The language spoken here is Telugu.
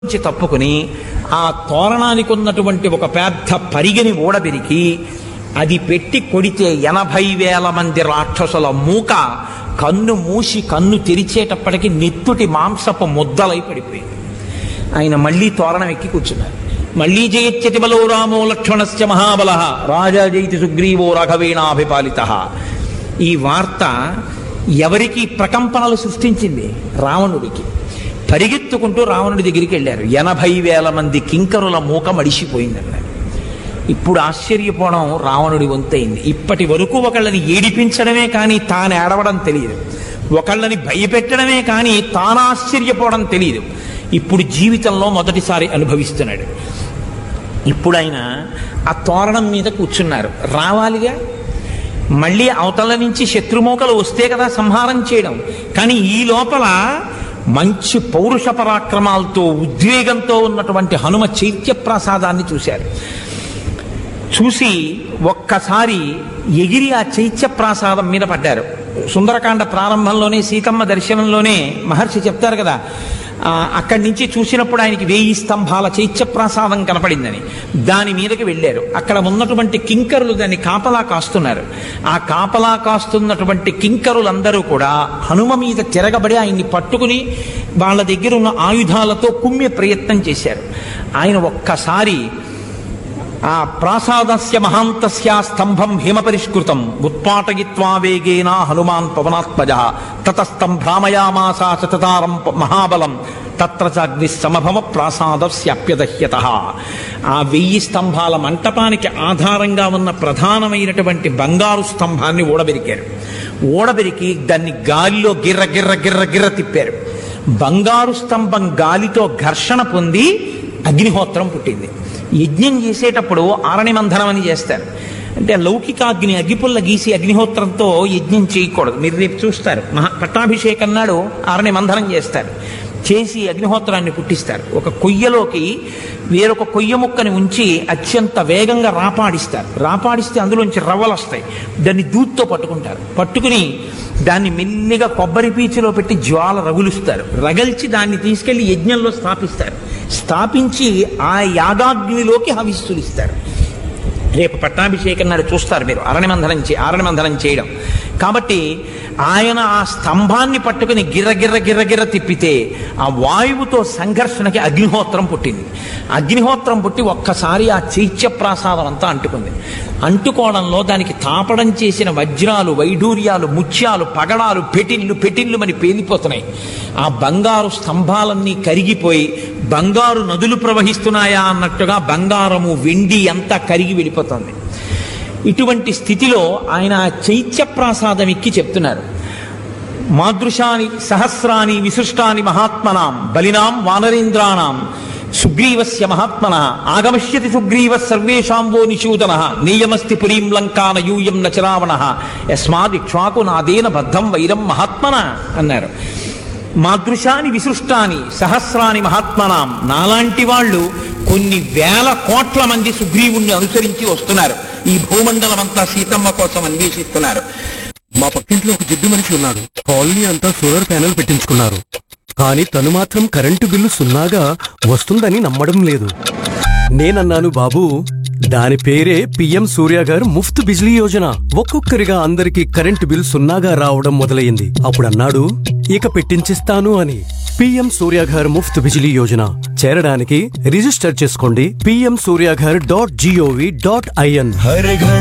నుంచి తప్పుకుని ఆ తోరణానికి ఉన్నటువంటి ఒక పెద్ద పరిగని ఊడబెరికి అది పెట్టి కొడితే ఎనభై వేల మంది రాక్షసుల మూక కన్ను మూసి కన్ను తెరిచేటప్పటికి నెత్తుటి మాంసపు ముద్దలై పడిపోయింది ఆయన మళ్ళీ తోరణం ఎక్కి కూర్చున్నారు మళ్ళీ జయత్యతి బలో రామో లక్ష్మణస్య మహాబల రాజా జయితి సుగ్రీవో రాఘవేణాభిపాలిత ఈ వార్త ఎవరికి ప్రకంపనలు సృష్టించింది రావణుడికి పరిగెత్తుకుంటూ రావణుడి దగ్గరికి వెళ్ళారు ఎనభై వేల మంది కింకరుల మూక మడిసిపోయిందన్నారు ఇప్పుడు ఆశ్చర్యపోవడం రావణుడి వంతైంది ఇప్పటి వరకు ఒకళ్ళని ఏడిపించడమే కానీ తాను ఏడవడం తెలియదు ఒకళ్ళని భయపెట్టడమే కానీ తాను ఆశ్చర్యపోవడం తెలియదు ఇప్పుడు జీవితంలో మొదటిసారి అనుభవిస్తున్నాడు ఇప్పుడు ఆయన ఆ తోరణం మీద కూర్చున్నారు రావాలిగా మళ్ళీ అవతల నుంచి శత్రుమూకలు వస్తే కదా సంహారం చేయడం కానీ ఈ లోపల మంచి పౌరుష పరాక్రమాలతో ఉద్వేగంతో ఉన్నటువంటి హనుమ చైత్య ప్రసాదాన్ని చూశారు చూసి ఒక్కసారి ఎగిరి ఆ చైత్య ప్రాసాదం మీద పడ్డారు సుందరకాండ ప్రారంభంలోనే సీతమ్మ దర్శనంలోనే మహర్షి చెప్తారు కదా ఆ, అక్కడి నుంచి చూసినప్పుడు ఆయనకి వేయి స్తంభాల చైత్య ప్రాసాదం కనపడిందని దాని మీదకి వెళ్ళారు అక్కడ ఉన్నటువంటి కింకరులు దాన్ని కాపలా కాస్తున్నారు ఆ కాపలా కాస్తున్నటువంటి కింకరులందరూ కూడా హనుమ మీద తిరగబడి ఆయన్ని పట్టుకుని వాళ్ళ దగ్గర ఉన్న ఆయుధాలతో కుమ్మే ప్రయత్నం చేశారు ఆయన ఒక్కసారి ఆ ప్రాసాదస్య మహాంతస్య స్తంభం హిమపరిష్కృతం ఉత్పాటయిత్వా వేగేన హనుమాన్ పవనాత్మజ తతస్తం భ్రామయామాస సతతారం ప- మహాబలం తత్ర చాగ్ని సమభవ ప్రాసాదస్యప్యదహ్యత ఆ వెయ్యి స్తంభాల మంటపానికి ఆధారంగా ఉన్న ప్రధానమైనటువంటి బంగారు స్తంభాన్ని ఊడబెరికారు ఊడబెరికి దాన్ని గాలిలో గిర్ర గిర్ర గిర్ర గిర్ర తిప్పారు బంగారు స్తంభం గాలితో ఘర్షణ పొంది అగ్నిహోత్రం పుట్టింది యజ్ఞం చేసేటప్పుడు ఆరణి మంధనం అని చేస్తారు అంటే లౌకికాగ్ని అగ్గిపుల్ల గీసి అగ్నిహోత్రంతో యజ్ఞం చేయకూడదు మీరు రేపు చూస్తారు మహా పట్టాభిషేకం నాడు ఆరణి మంధనం చేస్తారు చేసి అగ్నిహోత్రాన్ని పుట్టిస్తారు ఒక కొయ్యలోకి వేరొక కొయ్య ముక్కని ఉంచి అత్యంత వేగంగా రాపాడిస్తారు రాపాడిస్తే అందులోంచి రవ్వలు వస్తాయి దాన్ని దూత్తో పట్టుకుంటారు పట్టుకుని దాన్ని మెల్లిగా కొబ్బరి పీచులో పెట్టి జ్వాల రగులుస్తారు రగల్చి దాన్ని తీసుకెళ్లి యజ్ఞంలో స్థాపిస్తారు స్థాపించి ఆ యాగాగ్నిలోకి హవిస్సులిస్తారు రేపు పట్టాభిషేకం నాడు చూస్తారు మీరు అరణిమంధనం చే అరణిమంధనం చేయడం కాబట్టి ఆయన ఆ స్తంభాన్ని పట్టుకుని గిర్ర గిర్ర గిర్ర గిర్ర తిప్పితే ఆ వాయువుతో సంఘర్షణకి అగ్నిహోత్రం పుట్టింది అగ్నిహోత్రం పుట్టి ఒక్కసారి ఆ చైత్య ప్రాసాదం అంతా అంటుకుంది అంటుకోవడంలో దానికి తాపడం చేసిన వజ్రాలు వైడూర్యాలు ముత్యాలు పగడాలు పెటిల్లు పెటిల్లు అని పేలిపోతున్నాయి ఆ బంగారు స్తంభాలన్నీ కరిగిపోయి బంగారు నదులు ప్రవహిస్తున్నాయా అన్నట్టుగా బంగారము వెండి అంతా కరిగి వెళ్ళిపోతుంది ఇటువంటి స్థితిలో ఆయన ఆ చైత్య ప్రాసాదం ఎక్కి చెప్తున్నారు మాదృశాని సహస్రాని విశిష్టాని మహాత్మనాం బలినాం వానరేంద్రాణం సుగ్రీవస్య మహాత్మన ఆగమిష్యతి సుగ్రీవ సర్వేషాం వో నిషూదన నీయమస్తి పురీం లంకాన యూయం నచరావణ యస్మాద్ ఇక్ష్వాకు నాదేన బద్ధం వైరం మహాత్మన అన్నారు మాదృశాని విసృష్టాని సహస్రాని మహాత్మనాం నాలాంటి వాళ్ళు కొన్ని వేల కోట్ల మంది సుగ్రీవుణ్ణి అనుసరించి వస్తున్నారు ఈ భూమండలం అంతా సీతమ్మ కోసం అన్వేషిస్తున్నారు మా పక్కింట్లో ఒక జిడ్డు మనిషి ఉన్నాడు కాలనీ అంతా సోలార్ ప్యానెల్ పెట్టించుకున్నారు కానీ తను మాత్రం కరెంటు బిల్లు సున్నాగా వస్తుందని నమ్మడం లేదు నేనన్నాను బాబు దాని పేరే పిఎం సూర్య గారు ముఫ్త్ బిజ్లీ యోజన ఒక్కొక్కరిగా అందరికీ కరెంటు బిల్ సున్నాగా రావడం మొదలయ్యింది అప్పుడు అన్నాడు ఇక పెట్టించిస్తాను అని పిఎం సూర్యాఘర్ ముఫ్త్ బిజిలీ యోజన చేరడానికి రిజిస్టర్ చేసుకోండి PM Surya Ghar dot gov dot IN